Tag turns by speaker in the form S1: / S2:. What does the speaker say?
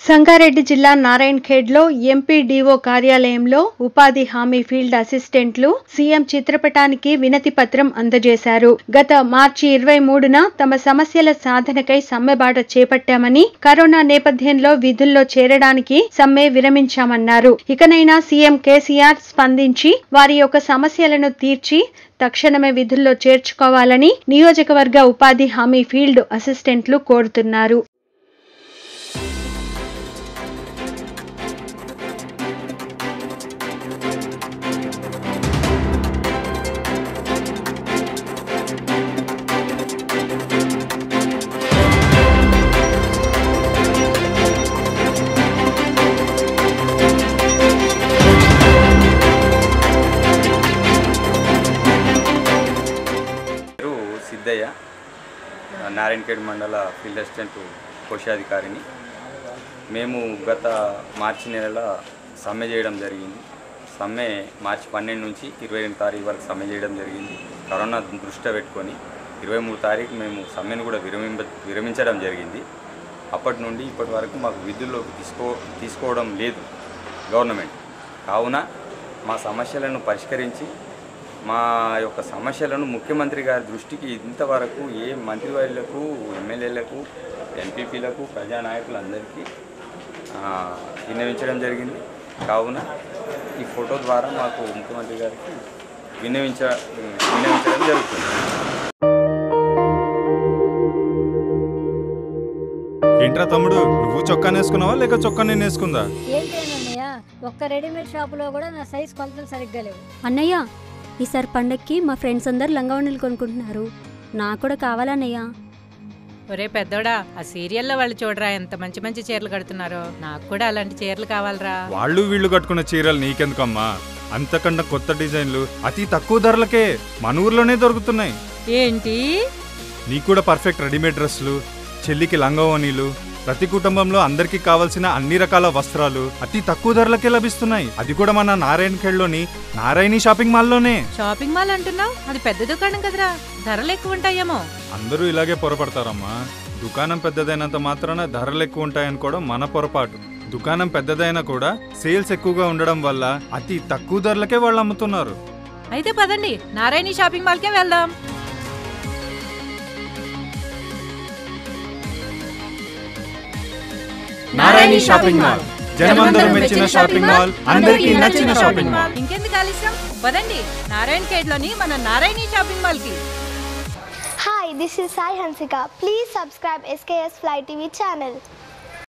S1: సంగారెడ్డి జిల్లా నారాయణ్ ఖేడ్లో ఎంపీడీఓ కార్యాలయంలో ఉపాధి హామీ ఫీల్డ్ అసిస్టెంట్లు సీఎం చిత్రపటానికి వినతి పత్రం అందజేశారు గత మార్చి ఇరవై మూడున తమ సమస్యల సాధనకై సమ్మెబాట చేపట్టామని కరోనా నేపథ్యంలో విధుల్లో చేరడానికి సమ్మె విరమించామన్నారు ఇకనైనా సీఎం కేసీఆర్ స్పందించి వారి యొక్క సమస్యలను తీర్చి తక్షణమే విధుల్లో చేర్చుకోవాలని నియోజకవర్గ ఉపాధి హామీ ఫీల్డ్ అసిస్టెంట్లు కోరుతున్నారు
S2: పేరు సిద్ధయ్య నారాయణఖేడ్ మండల ఫీల్డ్ అసిస్టెంట్ కోశాధికారిని మేము గత మార్చి నెల సమ్మె చేయడం జరిగింది సమ్మె మార్చి పన్నెండు నుంచి ఇరవై ఎనిమిది తారీఖు వరకు సమ్మె చేయడం జరిగింది కరోనా దృష్టిలో పెట్టుకొని ఇరవై మూడు తారీఖు మేము సమ్మెను కూడా విరమింప విరమించడం జరిగింది అప్పటి నుండి ఇప్పటి వరకు మాకు విధుల్లోకి తీసుకో తీసుకోవడం లేదు గవర్నమెంట్ కావున మా సమస్యలను పరిష్కరించి మా యొక్క సమస్యలను ముఖ్యమంత్రి గారి దృష్టికి ఇంతవరకు ఏ మంత్రివర్యులకు ఎమ్మెల్యేలకు ఎంపీపీలకు ప్రజానాయకులందరికీ ఆ, విన్నవించడం జరిగింది కావున ఈ ఫోటో ద్వారా మాకు ముఖ్యమంత్రి గారికి విన్నవించ విన్నవించడం జరుగుతుంది
S3: ఏంట్రా తమ్ముడు నువ్వు చొక్కా వేసుకున్నావా లేక చొక్కా నేను వేసుకుందా
S4: ఏంటేనన్నయ్య ఒక్క రెడీమేడ్ షాపులో కూడా నా సైజ్ కొలతలు సరిగ్గా లేవు
S5: అన్నయ్య ఈసారి పండక్కి మా ఫ్రెండ్స్ అందరు లంగావణులు కొనుక్కుంటున్నారు నాకు కూడా కావాలన్నయ్య
S6: ఒరే పెద్దోడా ఆ సీరియల్లో వాళ్ళు చూడరా ఎంత మంచి మంచి చీరలు కడుతున్నారో నాకు కూడా అలాంటి చీరలు కావాలరా
S3: వాళ్ళు వీళ్ళు కట్టుకున్న చీరలు నీకెందుకమ్మా అంతకన్నా కొత్త డిజైన్లు అతి తక్కువ ధరలకే మన ఊర్లోనే దొరుకుతున్నాయి
S6: ఏంటి
S3: నీకు కూడా పర్ఫెక్ట్ రెడీమేడ్ డ్రెస్సులు చెల్లికి లంగవనీలు ప్రతి కుటుంబంలో అందరికీ కావాల్సిన అన్ని రకాల వస్త్రాలు అతి తక్కువ ధరలకే లభిస్తున్నాయి అది కూడా మన నారాయణ ఖేడ్లోని నారాయణి షాపింగ్ మాల్లోనే
S6: షాపింగ్ మాల్ అంటున్నావు అది పెద్ద దుకాణం కదరా ధరలు ఎక్కువ ఉంటాయేమో
S3: అందరూ ఇలాగే పొరపడతారమ్మా దుకాణం పెద్దదైనంత మాత్రాన ధరలు ఎక్కువ ఉంటాయనుకోవడం మన పొరపాటు దుకాణం పెద్దదైనా కూడా సేల్స్ ఎక్కువగా ఉండడం వల్ల అతి తక్కువ ధరలకే వాళ్ళు అమ్ముతున్నారు
S6: అయితే పదండి నారాయణి షాపింగ్ మాల్కే వెళ్దాం
S3: నారాయణి షాపింగ్ మాల్ జనమందరం మెచ్చిన షాపింగ్ మాల్ అందరికీ నచ్చిన షాపింగ్ మాల్
S6: ఇంకెందుకు ఆలస్యం పదండి నారాయణ ఖేడ్ లోని మన నారాయణి షాపింగ్ మాల్ కి
S7: Hi, this is Sai Hansika. Please subscribe SKS Fly TV channel.